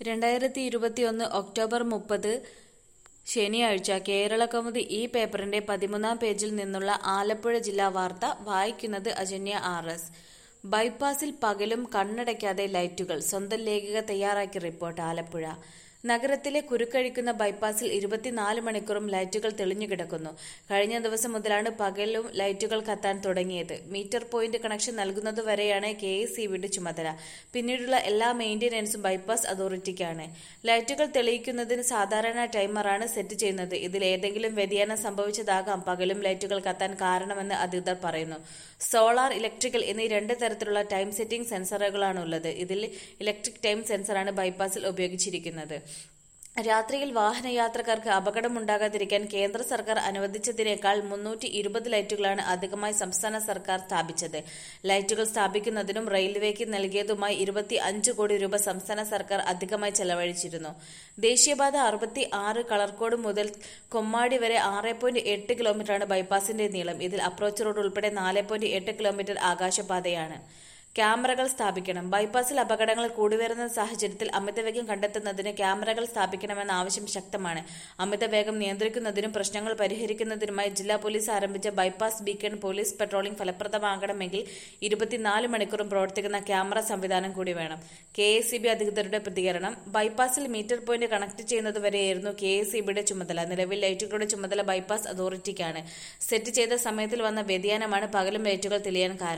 രണ്ടായിരത്തി ഇരുപത്തിയൊന്ന് ഒക്ടോബർ മുപ്പത് ശനിയാഴ്ച കേരളകൗമുദി ഈ പേപ്പറിന്റെ പതിമൂന്നാം പേജിൽ നിന്നുള്ള ആലപ്പുഴ ജില്ലാ വാർത്ത വായിക്കുന്നത് അജന്യ ആർ എസ് ബൈപ്പാസിൽ പകലും കണ്ണടയ്ക്കാതെ ലൈറ്റുകൾ സ്വന്തം ലേഖിക തയ്യാറാക്കിയ റിപ്പോർട്ട് ആലപ്പുഴ നഗരത്തിലെ കുരുക്കഴിക്കുന്ന ബൈപ്പാസിൽ ഇരുപത്തിനാല് മണിക്കൂറും ലൈറ്റുകൾ തെളിഞ്ഞു കിടക്കുന്നു കഴിഞ്ഞ ദിവസം മുതലാണ് പകലും ലൈറ്റുകൾ കത്താൻ തുടങ്ങിയത് മീറ്റർ പോയിന്റ് കണക്ഷൻ നൽകുന്നതുവരെയാണ് കെ എസ് ഇ ചുമതല പിന്നീടുള്ള എല്ലാ മെയിന്റനൻസും ബൈപ്പാസ് അതോറിറ്റിക്കാണ് ലൈറ്റുകൾ തെളിയിക്കുന്നതിന് സാധാരണ ടൈമറാണ് സെറ്റ് ചെയ്യുന്നത് ഇതിൽ ഏതെങ്കിലും വ്യതിയാനം സംഭവിച്ചതാകാം പകലും ലൈറ്റുകൾ കത്താൻ കാരണമെന്ന് അധികൃതർ പറയുന്നു സോളാർ ഇലക്ട്രിക്കൽ എന്നീ രണ്ട് തരത്തിലുള്ള ടൈം സെറ്റിംഗ് സെൻസറുകളാണ് ഉള്ളത് ഇതിൽ ഇലക്ട്രിക് ടൈം സെൻസറാണ് ബൈപ്പാസിൽ ഉപയോഗിച്ചിരിക്കുന്നത് രാത്രിയിൽ വാഹനയാത്രക്കാർക്ക് അപകടമുണ്ടാകാതിരിക്കാൻ കേന്ദ്ര സർക്കാർ അനുവദിച്ചതിനേക്കാൾ മുന്നൂറ്റി ഇരുപത് ലൈറ്റുകളാണ് അധികമായി സംസ്ഥാന സർക്കാർ സ്ഥാപിച്ചത് ലൈറ്റുകൾ സ്ഥാപിക്കുന്നതിനും റെയിൽവേക്ക് നൽകിയതുമായി ഇരുപത്തി അഞ്ച് കോടി രൂപ സംസ്ഥാന സർക്കാർ അധികമായി ചെലവഴിച്ചിരുന്നു ദേശീയപാത അറുപത്തി ആറ് കളർക്കോട് മുതൽ കൊമ്മാടി വരെ ആറ് പോയിന്റ് എട്ട് കിലോമീറ്ററാണ് ബൈപ്പാസിന്റെ നീളം ഇതിൽ അപ്രോച്ച് റോഡ് ഉൾപ്പെടെ നാല് പോയിന്റ് എട്ട് കിലോമീറ്റർ ആകാശപാതയാണ് ക്യാമറകൾ സ്ഥാപിക്കണം ബൈപ്പാസിൽ അപകടങ്ങൾ കൂടിവരുന്ന സാഹചര്യത്തിൽ അമിതവേഗം കണ്ടെത്തുന്നതിന് ക്യാമറകൾ സ്ഥാപിക്കണമെന്ന ആവശ്യം ശക്തമാണ് അമിതവേഗം നിയന്ത്രിക്കുന്നതിനും പ്രശ്നങ്ങൾ പരിഹരിക്കുന്നതിനുമായി ജില്ലാ പോലീസ് ആരംഭിച്ച ബൈപ്പാസ് ബീക്കൺ പോലീസ് പെട്രോളിംഗ് ഫലപ്രദമാകണമെങ്കിൽ ഇരുപത്തിനാല് മണിക്കൂറും പ്രവർത്തിക്കുന്ന ക്യാമറ സംവിധാനം കൂടി വേണം കെ എസ് അധികൃതരുടെ പ്രതികരണം ബൈപ്പാസിൽ മീറ്റർ പോയിന്റ് കണക്ട് ചെയ്യുന്നതുവരെയായിരുന്നു കെ എസ് ചുമതല നിലവിൽ ലൈറ്റുകളുടെ ചുമതല ബൈപ്പാസ് അതോറിറ്റിക്കാണ് സെറ്റ് ചെയ്ത സമയത്തിൽ വന്ന വ്യതിയാനമാണ് പകലും ലൈറ്റുകൾ തെളിയാൻ കാരണം